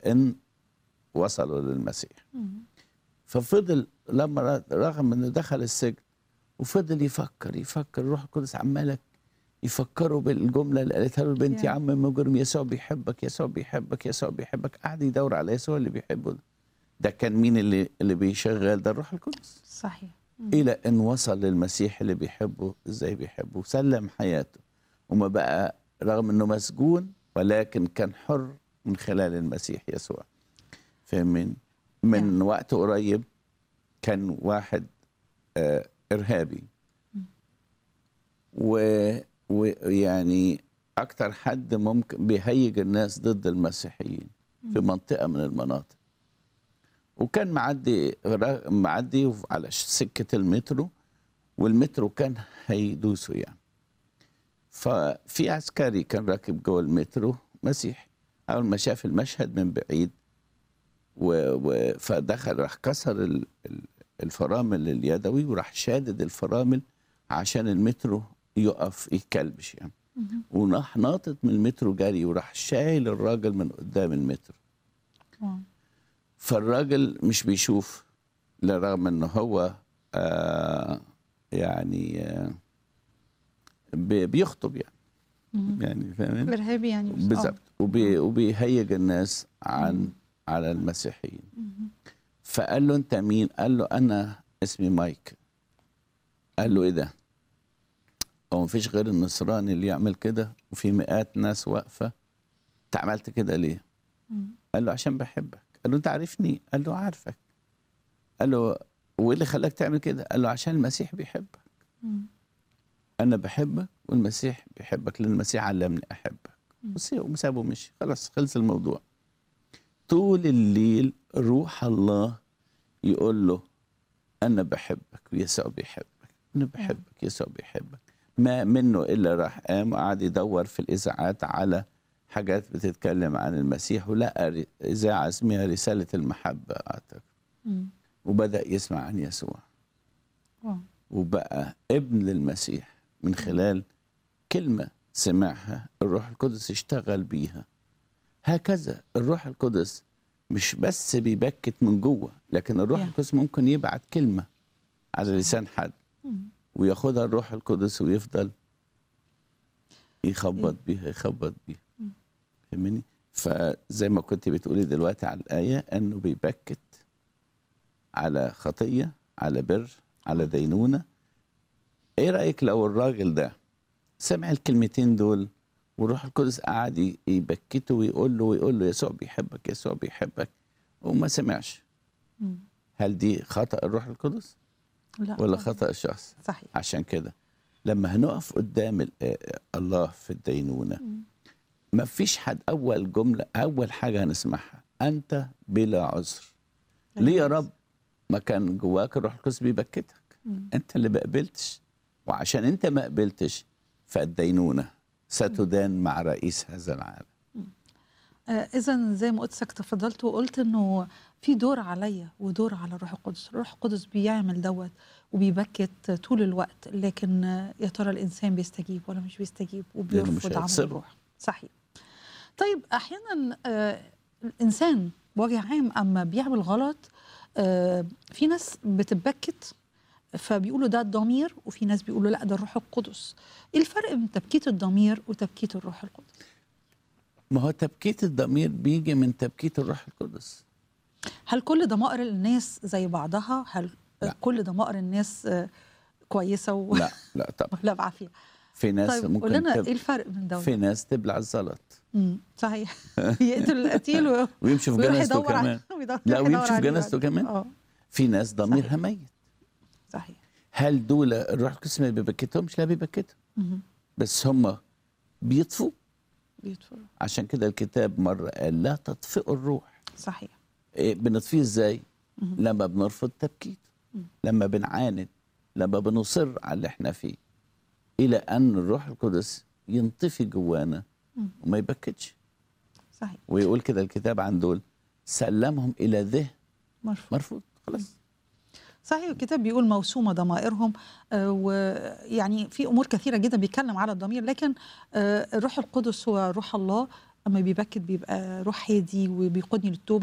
ان وصلوا للمسيح مم. ففضل لما رغم انه دخل السجن وفضل يفكر يفكر الروح القدس عمالك يفكروا بالجمله اللي قالتها له البنت يا Yeah. عم مجرم يسوع بيحبك يسوع بيحبك يسوع بيحبك قعد يدور على يسوع اللي بيحبه ده ده كان مين اللي اللي بيشغل ده الروح القدس صحيح الى ان وصل للمسيح اللي بيحبه ازاي بيحبه سلم حياته وما بقى رغم انه مسجون ولكن كان حر من خلال المسيح يسوع فاهمين من نعم. وقت قريب كان واحد آه ارهابي و- ويعني اكتر حد ممكن بيهيج الناس ضد المسيحيين في منطقه من المناطق وكان معدي را- معدي على ش- سكه المترو والمترو كان هيدوسه يعني ففي عسكري كان راكب جوه المترو مسيحي اول ما شاف المشهد من بعيد و... و... فدخل راح كسر ال... ال- الفرامل اليدوي وراح شادد الفرامل عشان المترو يقف يتكلبش يعني وراح ناطط من المترو جري وراح شايل الراجل من قدام المترو واو. فالراجل مش بيشوف لرغم ان هو آه يعني آه بي- بيخطب يعني مم. يعني فاهم ارهابي يعني بس- آه. بالظبط وبي وبيهيج الناس عن على المسيحيين مم. فقال له انت مين قال له انا اسمي مايك قال له ايه ده هو مفيش غير النصراني اللي يعمل كده وفي مئات ناس واقفه انت عملت كده ليه مم. قال له عشان بحبك قال له انت عارفني قال له عارفك قال له وايه اللي خلاك تعمل كده قال له عشان المسيح بيحبك مم. انا بحبك والمسيح بيحبك لان المسيح علمني احبك مم. بس وسابه مشي خلاص خلص الموضوع طول الليل روح الله يقول له انا بحبك ويسوع بيحبك انا بحبك يسوع بيحبك ما منه الا راح قام وقعد يدور في الاذاعات على حاجات بتتكلم عن المسيح ولقى ر- اذاعه اسمها رساله المحبه اعتقد مم. وبدا يسمع عن يسوع واو. وبقى ابن للمسيح من خلال كلمة سمعها الروح القدس اشتغل بيها هكذا الروح القدس مش بس بيبكت من جوه لكن الروح Yeah. القدس ممكن يبعت كلمة على لسان حد مم. وياخدها الروح القدس ويفضل يخبط بيها يخبط بيها مم. فاهمني فزي ما كنت بتقولي دلوقتي على الآية أنه بيبكت على خطية على بر على دينونة ايه رأيك لو الراجل ده سمع الكلمتين دول والروح القدس قعد ي- يبكته ويقول له ويقول له يسوع بيحبك يسوع بيحبك وما سمعش مم. هل دي خطأ الروح القدس لا ولا طبعاً. خطأ الشخص صحيح عشان كده لما هنقف قدام ال- آه، الله في الدينونة مم. ما فيش حد أول جملة أول حاجة هنسمعها أنت بلا عذر ليه يا رب ما كان جواك الروح القدس بيبكتك مم. انت اللي ما قبلتش وعشان انت ما قبلتش فالدينونه ستدان مع رئيس هذا العالم آه اذا زي ما قدسك تفضلت وقلت انه في دور عليا ودور على الروح القدس الروح القدس بيعمل دوت وبيبكت طول الوقت لكن آه، يا ترى الانسان بيستجيب ولا مش بيستجيب لأنه مش وبيرفض عمل هيتصرف. الروح صحيح طيب احيانا آه الانسان بوجه عام اما بيعمل غلط آه في ناس بتبكت فبيقولوا ده الضمير وفي ناس بيقولوا لا ده الروح القدس ايه الفرق بين تبكيت الضمير وتبكيت الروح القدس ما هو تبكيت الضمير بيجي من تبكيت الروح القدس هل كل ضمائر الناس زي بعضها هل لا. كل ضمائر الناس آه، كويسه و... لا لا طبعا ولا بعافيه في ناس طيب قول ممكن لنا تب... ايه الفرق بين ده في ناس تبلع الزلط امم صحيح يقتل القتيل و... ويمشي في ويروح جنازته يدور كمان على- ويدور- لا يروح ويمشي يدور في عليه جنازته بعد. كمان. اه في ناس ضميرها صحيح. ميت صحيح هل دول الروح القدس ما بيبكتهمش لا بيبكتهم مهم. بس هم بيطفوا بيتفرج عشان كده الكتاب مره قال لا تطفئوا الروح صحيح إيه بنطفيه ازاي مهم. لما بنرفض تبكيت مم. لما بنعاند لما بنصر على اللي احنا فيه الى ان الروح القدس ينطفي جوانا مم. وما يبكتش صحيح ويقول كده الكتاب عن دول سلمهم الى ذهن مرفوض مرفوض خلاص صحيح الكتاب بيقول موسومه ضمائرهم آه، ويعني في امور كثيره جدا بيتكلم على الضمير لكن آه، الروح القدس هو روح الله اما بيبكت بيبقى روح هادي وبيقودني للتوبه